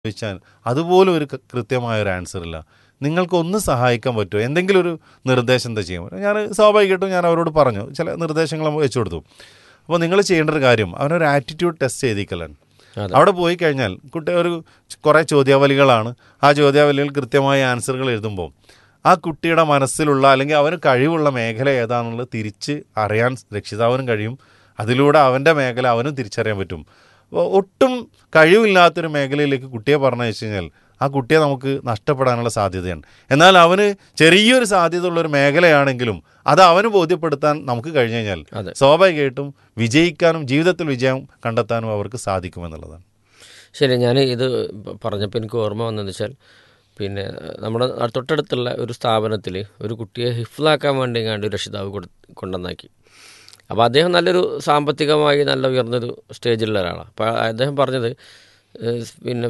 ചോദിച്ചാൽ അതുപോലും ഒരു ക- കൃത്യമായ ഒരു ആൻസർ ഇല്ല നിങ്ങൾക്ക് ഒന്ന് സഹായിക്കാൻ പറ്റുമോ എന്തെങ്കിലും ഒരു നിർദ്ദേശം എന്താ ചെയ്യാൻ പറ്റും ഞാൻ സ്വാഭാവികമായിട്ടും ഞാൻ അവരോട് പറഞ്ഞു ചില നിർദ്ദേശങ്ങൾ വെച്ചു കൊടുത്തു അപ്പോൾ നിങ്ങൾ ചെയ്യേണ്ട ഒരു കാര്യം അവനൊരു ആറ്റിറ്റ്യൂഡ് ടെസ്റ്റ് ചെയ്തിക്കലാണ് അതെ. അവിടെ പോയി കഴിഞ്ഞാൽ കുട്ടി ഒരു കുറേ ചോദ്യാവലികളാണ് ആ ചോദ്യാവലികൾ കൃത്യമായ ആൻസറുകൾ എഴുതുമ്പോൾ ആ കുട്ടിയുടെ മനസ്സിലുള്ള അല്ലെങ്കിൽ അവന് കഴിവുള്ള മേഖല ഏതാണെന്നുള്ളത് തിരിച്ച് അറിയാൻ രക്ഷിതാവിനും കഴിയും അതിലൂടെ അവൻ്റെ മേഖല അവനും തിരിച്ചറിയാൻ പറ്റും അപ്പോൾ ഒട്ടും കഴിവില്ലാത്തൊരു മേഖലയിലേക്ക് കുട്ടിയെ പറഞ്ഞയച്ചു കഴിഞ്ഞാൽ ആ കുട്ടിയെ നമുക്ക് നഷ്ടപ്പെടാനുള്ള സാധ്യതയാണ് എന്നാൽ അവന് ചെറിയൊരു സാധ്യത ഉള്ള ഒരു മേഖലയാണെങ്കിലും അത് അവന് ബോധ്യപ്പെടുത്താൻ നമുക്ക് കഴിഞ്ഞു കഴിഞ്ഞാൽ അതെ. സ്വാഭാവികമായിട്ടും വിജയിക്കാനും ജീവിതത്തിൽ വിജയം കണ്ടെത്താനും അവർക്ക് സാധിക്കുമെന്നുള്ളതാണ് ശരി ഞാൻ ഇത് പ- പറഞ്ഞപ്പോൾ എനിക്ക് ഓർമ്മ വന്നതെന്ന് വെച്ചാൽ പിന്നെ നമ്മുടെ തൊട്ടടുത്തുള്ള ഒരു സ്ഥാപനത്തിൽ ഒരു കുട്ടിയെ ഹിഫ്ലാക്കാൻ വേണ്ടി കണ്ട് ഒരു രക്ഷിതാവ് കൊടു കൊണ്ടുവന്നാക്കി അപ്പോൾ അദ്ദേഹം നല്ലൊരു സാമ്പത്തികമായി നല്ല ഉയർന്നൊരു സ്റ്റേജിലുള്ള ഒരാളാണ് അപ്പോൾ അദ്ദേഹം പറഞ്ഞത് ഏഹ്, പിന്നെ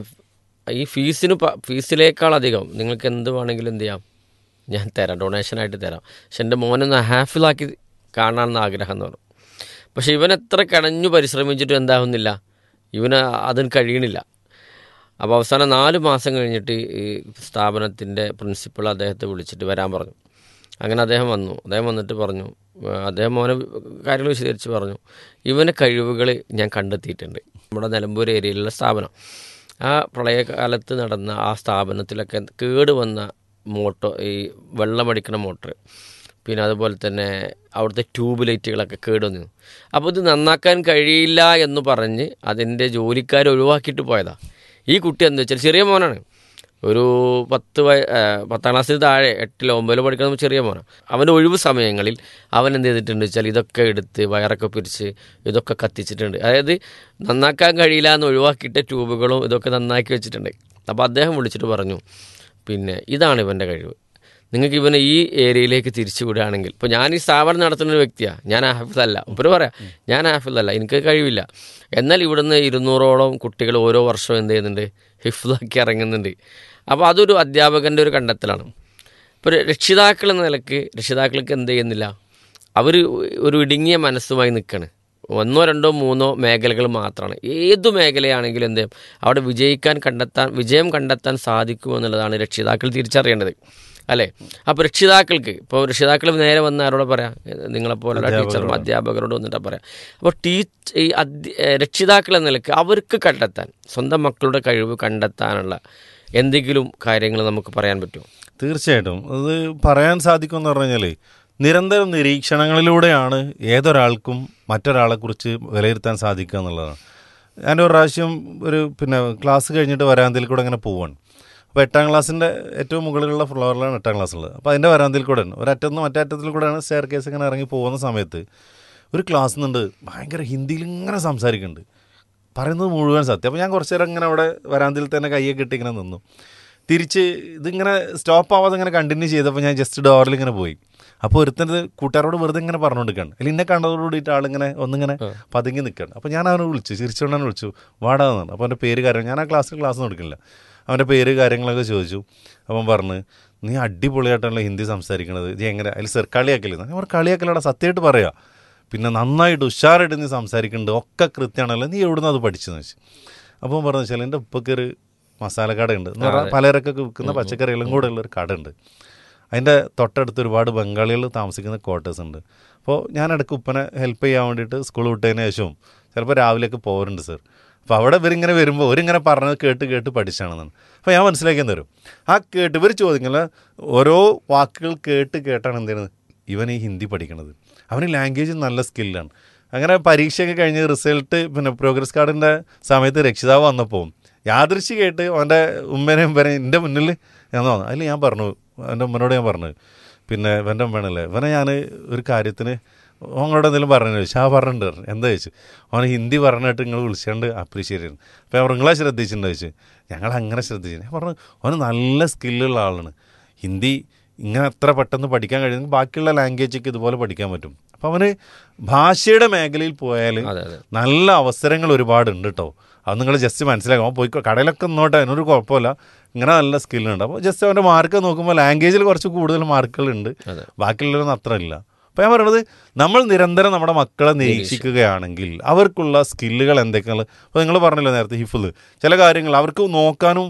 ഈ ഫീസിന് പ- ഫീസിനേക്കാളധികം നിങ്ങൾക്ക് എന്ത് വേണമെങ്കിലും എന്ത് ചെയ്യാം ഞാൻ തരാം ഡൊണേഷനായിട്ട് തരാം പക്ഷെ എൻ്റെ മോനൊന്ന് ഹാഫിലാക്കി കാണാമെന്ന് ആഗ്രഹം എന്ന് പറഞ്ഞു പക്ഷെ ഇവൻ എത്ര കടഞ്ഞു പരിശ്രമിച്ചിട്ടും എന്താവുന്നില്ല ഇവന് അതിന് കഴിയണില്ല അപ്പോൾ അവസാനം നാല് മാസം കഴിഞ്ഞിട്ട് ഈ സ്ഥാപനത്തിൻ്റെ പ്രിൻസിപ്പൾ അദ്ദേഹത്തെ വിളിച്ചിട്ട് വരാൻ പറഞ്ഞു അങ്ങനെ അദ്ദേഹം വന്നു അദ്ദേഹം വന്നിട്ട് പറഞ്ഞു ആ, അദ്ദേഹം മോനെ കാര്യങ്ങൾ വിശദീകരിച്ച് പറഞ്ഞു ഇവൻ്റെ കഴിവുകൾ ഞാൻ കണ്ടെത്തിയിട്ടുണ്ട് നമ്മുടെ നിലമ്പൂർ ഏരിയയിലുള്ള സ്ഥാപനം ആ പ്രളയകാലത്ത് നടന്ന ആ സ്ഥാപനത്തിലൊക്കെ കേട് വന്ന മോട്ടോ ഈ വെള്ളമടിക്കുന്ന മോട്ടർ പിന്നെ അതുപോലെ തന്നെ അവിടുത്തെ ട്യൂബ് ലൈറ്റുകളൊക്കെ കേടുവന്നു അപ്പോൾ ഇത് നന്നാക്കാൻ കഴിയില്ല എന്ന് പറഞ്ഞ് അതിൻ്റെ ജോലിക്കാർ ഒഴിവാക്കിയിട്ട് പോയതാ ഈ കുട്ടി എന്താ വെച്ചാൽ ചെറിയ മോനാണ് ഒരു പത്ത് വയ ആ, പത്താം ക്ലാസ്സിൽ താഴെ എട്ടിലോ ഒമ്പതിലോ പഠിക്കുന്ന ചെറിയ മോനാണ് അവൻ്റെ ഒഴിവ് സമയങ്ങളിൽ അവൻ എന്ത് ചെയ്തിട്ടുണ്ട് വെച്ചാൽ ഇതൊക്കെ എടുത്ത് വയറൊക്കെ പിരിച്ച് ഇതൊക്കെ കത്തിച്ചിട്ടുണ്ട് അതായത് നന്നാക്കാൻ കഴിയില്ല എന്ന് ഒഴിവാക്കിയിട്ട് ട്യൂബുകളും ഇതൊക്കെ നന്നാക്കി വെച്ചിട്ടുണ്ട് അപ്പോൾ അദ്ദേഹം വിളിച്ചിട്ട് പറഞ്ഞു പിന്നെ ഇതാണ് ഇവൻ്റെ കഴിവ് നിങ്ങൾക്ക് ഇവനെ ഈ ഏരിയയിലേക്ക് തിരിച്ചു വിടുകയാണെങ്കിൽ ഇപ്പോൾ ഞാൻ ഈ സ്ഥാപനം നടത്തുന്ന ഒരു വ്യക്തിയാണ് ഞാൻ ഹാഫിദല്ല ഉപരി പറയാം ഞാൻ ഹാഫിദല്ല എനിക്ക് കഴിവില്ല എന്നാൽ ഇവിടുന്ന് ഇരുന്നൂറോളം കുട്ടികൾ ഓരോ വർഷവും എന്ത് ചെയ്യുന്നുണ്ട് ഹിഫ്ലാക്കി ഇറങ്ങുന്നുണ്ട് അപ്പോൾ അതൊരു അധ്യാപകൻ്റെ ഒരു കണ്ടെത്തലാണ് ഇപ്പോൾ രക്ഷിതാക്കൾ എന്ന നിലക്ക് രക്ഷിതാക്കൾക്ക് എന്ത് ചെയ്യുന്നില്ല അവർ ഒരു ഇടുങ്ങിയ മനസ്സുമായി നിൽക്കുകയാണ് ഒന്നോ രണ്ടോ മൂന്നോ മേഖലകൾ മാത്രമാണ് ഏതു മേഖലയാണെങ്കിലും എന്ത് ചെയ്യും അവിടെ വിജയിക്കാൻ കണ്ടെത്താൻ വിജയം കണ്ടെത്താൻ സാധിക്കുമെന്നുള്ളതാണ് രക്ഷിതാക്കൾ തിരിച്ചറിയേണ്ടത് അല്ലേ അപ്പോൾ രക്ഷിതാക്കൾക്ക് ഇപ്പോൾ രക്ഷിതാക്കൾ നേരെ വന്ന് ആരോട് പറയാം നിങ്ങളെപ്പോലുള്ള ടീച്ചറും അധ്യാപകരോട് വന്നിട്ടാ പറയാം അപ്പോൾ ടീച്ച് ഈ അധ്യ ഏഹ് രക്ഷിതാക്കൾ എന്ന നിലക്ക് അവർക്ക് കണ്ടെത്താൻ സ്വന്തം മക്കളുടെ കഴിവ് കണ്ടെത്താനുള്ള എന്തെങ്കിലും കാര്യങ്ങൾ നമുക്ക് പറയാൻ പറ്റുമോ തീർച്ചയായിട്ടും അത് പറയാൻ സാധിക്കുമെന്ന് പറഞ്ഞു കഴിഞ്ഞാൽ നിരന്തരം നിരീക്ഷണങ്ങളിലൂടെയാണ് ഏതൊരാൾക്കും മറ്റൊരാളെക്കുറിച്ച് വിലയിരുത്താൻ സാധിക്കുക എന്നുള്ളതാണ് ഞാൻ ഒരു പ്രാവശ്യം ഒരു പിന്നെ ക്ലാസ് കഴിഞ്ഞിട്ട് വരാന്തയിൽ കൂടെ അങ്ങനെ പോവാണ് അപ്പോൾ എട്ടാം ക്ലാസ്സിൻ്റെ ഏറ്റവും മുകളിലുള്ള ഫ്ലോറിലാണ് എട്ടാം ക്ലാസ് ഉള്ളത് അപ്പോൾ അതിൻ്റെ വരാന്തയിൽ കൂടെ ആണ് ഒരറ്റത്ത് നിന്ന് മറ്റേ അറ്റത്തിൽ കൂടെയാണ് സ്റ്റെയർ കേസ് ഇങ്ങനെ ഇറങ്ങി പോകുന്ന സമയത്ത് ഒരു ക്ലാസ് നിന്നുണ്ട് ഭയങ്കര ഹിന്ദിയിൽ ഇങ്ങനെ സംസാരിക്കുന്നുണ്ട് പറയുന്നത് മുഴുവൻ സത്യം അപ്പോൾ ഞാൻ കുറച്ച് നേരം ഇങ്ങനെ അവിടെ വരാന്തയിൽ തന്നെ കയ്യൊക്കെ ഇട്ട് ഇങ്ങനെ നിന്നു തിരിച്ച് ഇതിങ്ങനെ സ്റ്റോപ്പ് ആവാതെ ഇങ്ങനെ കണ്ടിന്യൂ ചെയ്തപ്പോൾ ഞാൻ ജസ്റ്റ് ഡോറിൽ ഇങ്ങനെ പോയി അപ്പോൾ ഒരുത്തൻ്റെ കൂട്ടുകാരോട് വെറുതെ ഇങ്ങനെ പറഞ്ഞുകൊണ്ടിരിക്കുകയാണ് അല്ലെങ്കിൽ എന്നെ കണ്ടതോട് കൂടിയിട്ട് ആളിങ്ങനെ ഒന്നിങ്ങനെ പതുങ്ങി നിൽക്കുകയാണ് അപ്പോൾ ഞാൻ അവനെ വിളിച്ചു ചിരിച്ചുകൊണ്ടാണ് വിളിച്ചു വാടാന്ന് അപ്പോൾ അവൻ്റെ പേര് കാര്യം ഞാൻ ആ ക്ലാസ്സിൽ ക്ലാസ് കൊടുക്കില്ല അവൻ്റെ പേര് കാര്യങ്ങളൊക്കെ ചോദിച്ചു അവൻ പറഞ്ഞ് നീ അടിപൊളിയായിട്ടാണല്ലോ ഹിന്ദി സംസാരിക്കണത് ഇത് എങ്ങനെ അതിൽ സെർ കളിയാക്കല് ഞാൻ പറഞ്ഞു കളിയാക്കലടാ സത്യമായിട്ട് പറയാം പിന്നെ നന്നായിട്ട് ഉഷാറായിട്ട് നീ സംസാരിക്കുന്നുണ്ട് ഒക്കെ കൃത്യമാണല്ലോ നീ എവിടുന്ന് അത് പഠിച്ചെന്ന് വെച്ചു അപ്പം പറഞ്ഞു വെച്ചാൽ എൻ്റെ ഉപ്പക്കൊരു മസാല കടയുണ്ട് എന്ന് പറഞ്ഞാൽ പലചരക്കൊക്കെ വിൽക്കുന്ന പച്ചക്കറികളും കൂടെ ഉള്ള ഒരു കടയുണ്ട് അതിൻ്റെ തൊട്ടടുത്ത് ഒരുപാട് ബംഗാളികൾ താമസിക്കുന്ന ക്വാർട്ടേഴ്സ് ഉണ്ട് അപ്പോൾ ഞാൻ ഇടയ്ക്ക് ഉപ്പനെ ഹെൽപ്പ് ചെയ്യാൻ വേണ്ടിയിട്ട് സ്കൂൾ വിട്ടതിന് ശേഷവും ചിലപ്പോൾ രാവിലെയൊക്കെ പോകാറുണ്ട് സർ അപ്പോൾ അവിടെ ഇവരിങ്ങനെ വരുമ്പോൾ അവരിങ്ങനെ പറഞ്ഞത് കേട്ട് കേട്ട് പഠിച്ചാണെന്നാണ് അപ്പോൾ ഞാൻ മനസ്സിലാക്കി തരും ആ കേട്ട് ഇവർ ചോദിക്കുന്ന ഓരോ വാക്കുകൾ കേട്ട് കേട്ടാണ് എന്ത് ചെയ്യുന്നത് ഇവൻ ഈ ഹിന്ദി പഠിക്കണത് അവന് ലാംഗ്വേജ് നല്ല സ്കില്ലാണ് അങ്ങനെ പരീക്ഷയൊക്കെ കഴിഞ്ഞ് റിസൾട്ട് പിന്നെ പ്രോഗ്രസ് കാർഡിൻ്റെ സമയത്ത് രക്ഷിതാവ് വന്നപ്പോൾ യാദൃശ്ചികമായിട്ട് അവൻ്റെ ഉമ്മേനെയും ഉമ്മേനെയും എൻ്റെ മുന്നിൽ ഞാൻ വന്നു അതിൽ ഞാൻ പറഞ്ഞു എൻ്റെ ഉമ്മനോട് ഞാൻ പറഞ്ഞു പിന്നെ ഇവൻ്റെ ഉമ്മയാണല്ലേ ഇവനെ ഞാൻ ഒരു കാര്യത്തിന് അവങ്ങളോട് എന്തെങ്കിലും പറഞ്ഞു ചോദിച്ചു ആ പറഞ്ഞിട്ടുണ്ട് പറഞ്ഞു. എന്താ ചോദിച്ചു അവൻ ഹിന്ദി പറഞ്ഞിട്ട് നിങ്ങൾ വിളിച്ചുകൊണ്ട് അപ്രീഷിയേറ്റ് ചെയ്യുന്നു അപ്പോൾ ഞാൻ നിങ്ങളെ ശ്രദ്ധിച്ചിട്ടുണ്ടോ ചോദിച്ചു ഞങ്ങൾ അങ്ങനെ ശ്രദ്ധിച്ചു ഞാൻ പറഞ്ഞു അവന് നല്ല സ്കില്ലുള്ള ആളാണ് ഹിന്ദി ഇങ്ങനെ എത്ര പെട്ടെന്ന് പഠിക്കാൻ കഴിയുമെങ്കിൽ ബാക്കിയുള്ള ലാംഗ്വേജൊക്കെ ഇതുപോലെ പഠിക്കാൻ പറ്റും അപ്പോൾ അവന് ഭാഷയുടെ മേഖലയിൽ പോയാൽ അതെ അതെ നല്ല അവസരങ്ങൾ ഒരുപാടുണ്ട് കേട്ടോ അത് നിങ്ങൾ ജസ്റ്റ് മനസ്സിലാക്കും അവൻ പോയി കടയിലൊക്കെ നിന്നോട്ടെ അതിനൊരു കുഴപ്പമില്ല ഇങ്ങനെ നല്ല സ്കില്ലുണ്ട് അപ്പോൾ ജസ്റ്റ് അവൻ്റെ മാർക്ക് നോക്കുമ്പോൾ ലാംഗ്വേജിൽ കുറച്ച് കൂടുതൽ മാർക്കുകളുണ്ട് അതെ. ബാക്കിയുള്ളവരൊന്നും അത്ര ഇല്ല അപ്പോൾ ഞാൻ പറയുന്നത് നമ്മൾ നിരന്തരം നമ്മുടെ മക്കളെ നിരീക്ഷിക്കുകയാണെങ്കിൽ അവർക്കുള്ള സ്കില്ലുകൾ എന്തൊക്കെയാണ് അപ്പോൾ നിങ്ങൾ പറഞ്ഞല്ലോ നേരത്തെ ഹിഫുൽ ചില കാര്യങ്ങൾ അവർക്ക് നോക്കാനും